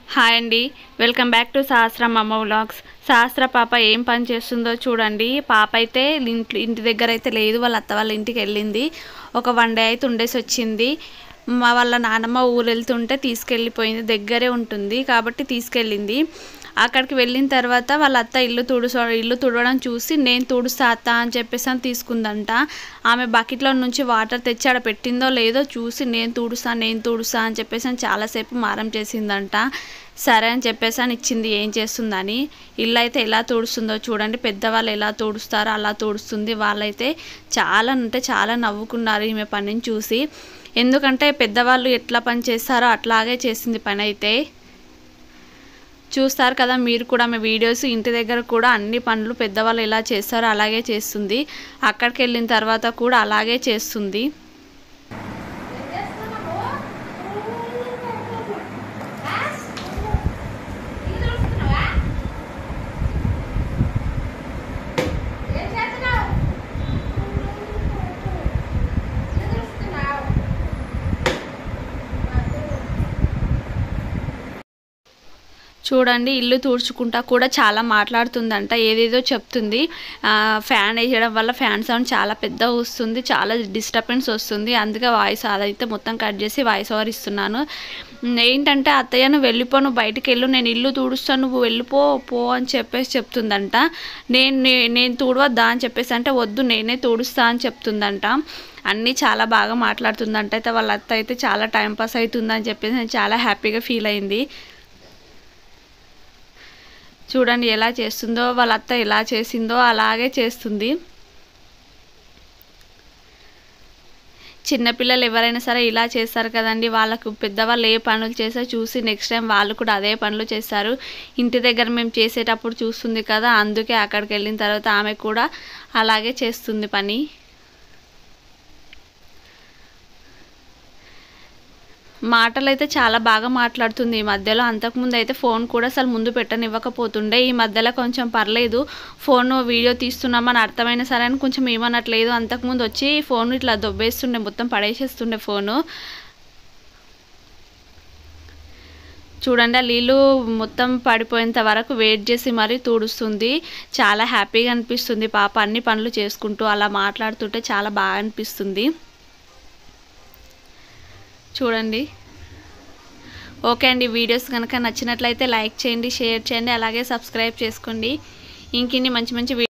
hi అండి welcome back to సహస్ర అమ్మ vlogs సహస్ర పాప ఏం పని చేస్తుందో చూడండి పాప అయితే ఇంటి ఇంటి దగ్గర అయితే లేదు వాళ్ళ అత్త వాళ్ళ ఇంటికి వెళ్ళింది ఒక వన్ డే అయితే ఉండేసి వచ్చింది మా వాళ్ళ నాన్నమ్మ ఊరు వెళ్తుంటే తీసుకెళ్ళిపోయింది దగ్గరే ఉంటుంది కాబట్టి తీసుకెళ్ళింది అక్కడికి వెళ్ళిన తర్వాత వాళ్ళ అత్త ఇల్లు తుడుచు ఇల్లు తుడవడం చూసి నేను తుడుస్తా అత్త అని చెప్పేసి అని తీసుకుందంట ఆమె బకెట్లో నుంచి వాటర్ తెచ్చి ఆడ పెట్టిందో లేదో చూసి నేను తుడుస్తా నేను తుడుస్తా అని చెప్పేసి అని చాలాసేపు మారం చేసిందంట సరే అని చెప్పేసి అని ఇచ్చింది ఏం చేస్తుందని ఇల్లు అయితే ఎలా తుడుస్తుందో చూడండి పెద్దవాళ్ళు ఎలా తుడుస్తారో అలా తుడుస్తుంది వాళ్ళైతే చాలా అంటే చాలా నవ్వుకున్నారు ఈమె పనిని చూసి ఎందుకంటే పెద్దవాళ్ళు ఎట్లా పని చేస్తారో అట్లాగే చేసింది పని అయితే చూస్తారు కదా మీరు కూడా మీ వీడియోస్ ఇంటి దగ్గర కూడా అన్ని పనులు పెద్దవాళ్ళు ఎలా చేస్తారో అలాగే చేస్తుంది అక్కడికి వెళ్ళిన తర్వాత కూడా అలాగే చేస్తుంది చూడండి ఇల్లు తుడుచుకుంటా కూడా చాలా మాట్లాడుతుందంట ఏదేదో చెప్తుంది ఆ, ఫ్యాన్ వేయడం వల్ల ఫ్యాన్ సౌండ్ చాలా పెద్ద వస్తుంది చాలా డిస్టర్బెన్స్ వస్తుంది అందుకే వాయిస్ అదైతే మొత్తం కట్ చేసి వాయిస్ ఓవర్ ఇస్తున్నాను ఉమ్, ఏంటంటే అత్తయ్య నువ్వు వెళ్ళిపో నువ్వు బయటికి వెళ్ళు నేను ఇల్లు తుడుస్తాను నువ్వు వెళ్ళిపో పో అని చెప్పేసి చెప్తుందంట నేను నే- నేను తుడవద్దా అని చెప్పేసి అంటే వద్దు నేనే తుడుస్తా అని చెప్తుందంట అన్నీ చాలా బాగా మాట్లాడుతుందంట అయితే వాళ్ళ అత్త అయితే చాలా టైం పాస్ అవుతుందని చెప్పేసి నేను చాలా హ్యాపీగా ఫీల్ అయింది చూడండి ఎలా చేస్తుందో వాళ్ళ అత్త ఎలా చేసిందో అలాగే చేస్తుంది చిన్నపిల్లలు ఎవరైనా సరే ఇలా చేస్తారు కదండి వాళ్ళకు పెద్దవాళ్ళు ఏ పనులు చేసో చూసి నెక్స్ట్ టైం వాళ్ళు కూడా అదే పనులు చేస్తారు ఇంటి దగ్గర మేము చేసేటప్పుడు చూస్తుంది కదా అందుకే అక్కడికి వెళ్ళిన తర్వాత ఆమె కూడా అలాగే చేస్తుంది పని మాటలు అయితే చాలా బాగా మాట్లాడుతుంది ఈ మధ్యలో అంతకుముందు అయితే ఫోన్ కూడా అసలు ముందు పెట్టనివ్వకపోతుండే ఈ మధ్యలో కొంచెం పర్లేదు ఫోన్ వీడియో తీస్తున్నామని అర్థమైన సరే అని కొంచెం ఏమనట్లేదు అంతకుముందు వచ్చి ఫోన్ ఇట్లా దొబ్బేస్తుండే మొత్తం పడేసేస్తుండే ఫోను చూడండి ఆ నీళ్ళు మొత్తం పడిపోయేంత వరకు వెయిట్ చేసి మరీ తుడుస్తుంది చాలా హ్యాపీగా అనిపిస్తుంది పాప అన్ని పనులు చేసుకుంటూ అలా మాట్లాడుతుంటే చాలా బాగా అనిపిస్తుంది చూడండి ఓకే అండి వీడియోస్ కనుక నచ్చినట్లయితే లైక్ చేయండి షేర్ చేయండి అలాగే సబ్స్క్రైబ్ చేసుకోండి ఇంకిన్ని మంచి మంచి